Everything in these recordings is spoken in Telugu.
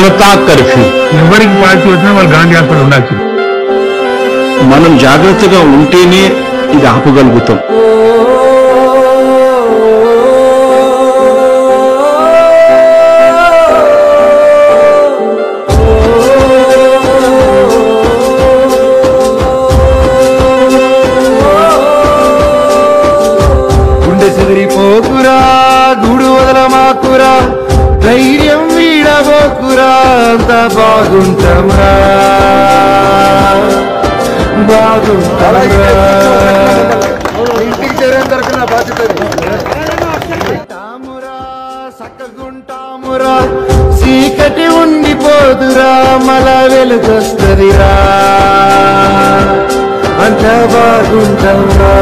జనతా కర్ఫ్యూ ఎవరికి పార్టీ వచ్చినా వాళ్ళు గాంధీ హాస్పిటల్ ఉండాల్సింది మనం జాగ్రత్తగా ఉంటేనే ఇది ఆపగలుగుతాం గుండె చెదిరిపోకురా గూడు వదలమాకురా ధైర్యం వీడబోకురా అంత బాగుంటాంరా బాగుంటాంరా ఇంటికి చేరేంతరకు నా బాధ్యత తామురా సక్కగుంటామురా చీకటి ఉండిపోదురా మల వెలుగొస్తదిరా అంత బాగుంటాంరా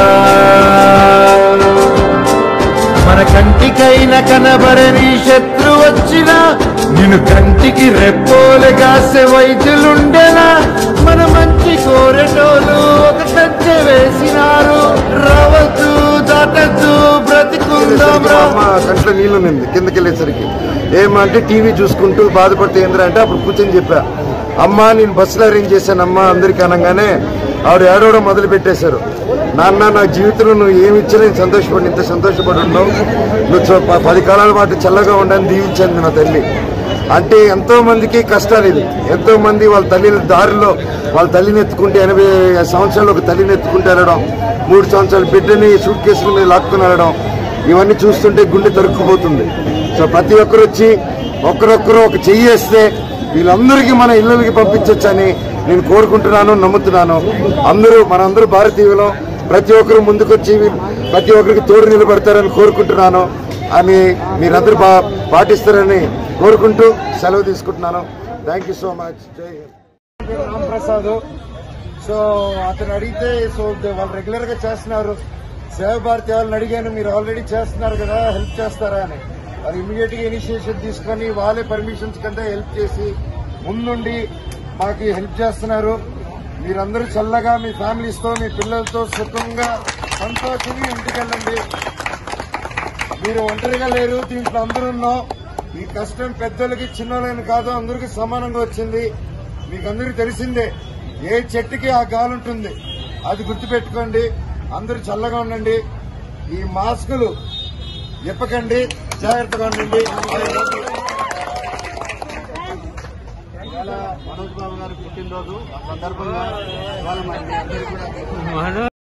మన కంటికైన కనబడని శత్రు వచ్చినా నేను కంటికి రెప్పోలు కాసే వైద్యులుండెనా మన మంచి కోరెటోలు ఒక టచ్చ వేసినారు రవద్దు దాటద్దు బ్రతికుందాం రా కంట్లో నీళ్లు నింది కిందకి వెళ్ళేసరికి ఏమంటే టీవీ చూసుకుంటూ బాధపడితే ఏంద్రా అంటే అప్పుడు కూర్చొని చెప్పా అమ్మా నేను బస్సులో అరేంజ్ చేశాను అమ్మా అందరికి అనగానే ఆవిడ ఏడవడం మొదలు పెట్టేశారు నాన్న నా జీవితంలో నువ్వు ఏమి ఇచ్చినా నేను సంతోషపడి ఇంత సంతోషపడి ఉన్నావు నువ్వు చూ- ప- పది కాలాల పాటు చల్లగా ఉండని దీవించింది నా తల్లి అంటే ఎంతో మందికి కష్టాలు ఇది ఎంతో మంది వాళ్ళ తల్లి దారిలో వాళ్ళ తల్లిని ఎత్తుకుంటే ఎనభై సంవత్సరాలు ఒక తల్లిని ఎత్తుకుంటే వెళ్ళడం మూడు సంవత్సరాల బిడ్డని సూట్ కేసుల మీద లాక్కుని వెళ్ళడం ఇవన్నీ చూస్తుంటే గుండె తరుక్కుపోతుంది సో ప్రతి ఒక్కరు వచ్చి ఒక్కరొక్కరు ఒక చెయ్యి వేస్తే వీళ్ళందరికీ మన ఇళ్ళకి పంపించవచ్చని నేను కోరుకుంటున్నాను నమ్ముతున్నాను అందరూ మనందరూ భారతీయులం ప్రతి ఒక్కరు ముందుకొచ్చి వీ- ప్రతి ఒక్కరికి తోడు నిలబడతారని కోరుకుంటున్నాను అని మీరందరూ బా పాటిస్తారని కోరుకుంటూ సెలవు తీసుకుంటున్నాను థ్యాంక్ యూ సో మచ్ జై హింద్ రాంప్రసాద్ సో అతను అడిగితే సో వాళ్ళు రెగ్యులర్ గా చేస్తున్నారు సేవ భారతి వాళ్ళని అడిగాను మీరు ఆల్రెడీ చేస్తున్నారు కదా హెల్ప్ చేస్తారా అని అది ఇమీడియట్ గా ఇనిషియేషన్ తీసుకొని వాళ్ళే పర్మిషన్స్ కంటే హెల్ప్ చేసి ముందుండి మాకు హెల్ప్ చేస్తున్నారు మీరందరూ చల్లగా మీ ఫ్యామిలీస్ తో మీ పిల్లలతో సుఖంగా సంతోషంగా ఇంటికి వెళ్ళండి మీరు ఒంటరిగా లేరు దీంట్లో అందరూ ఉన్నాం ఈ కష్టం పెద్దలకి చిన్నోళ్ళని కాదు అందరికీ సమానంగా వచ్చింది మీకు అందరికీ తెలిసిందే ఏ చెట్టుకి ఆ గాలి ఉంటుంది అది గుర్తుపెట్టుకోండి అందరూ చల్లగా ఉండండి ఈ మాస్కులు ఇప్పకండి జాగ్రత్తగా ఉండండి ఇవాళ మనోజ్ బాబు గారి పుట్టినరోజు ఆ సందర్భంగా ఇవాళ మరి మీ అందరికీ కూడా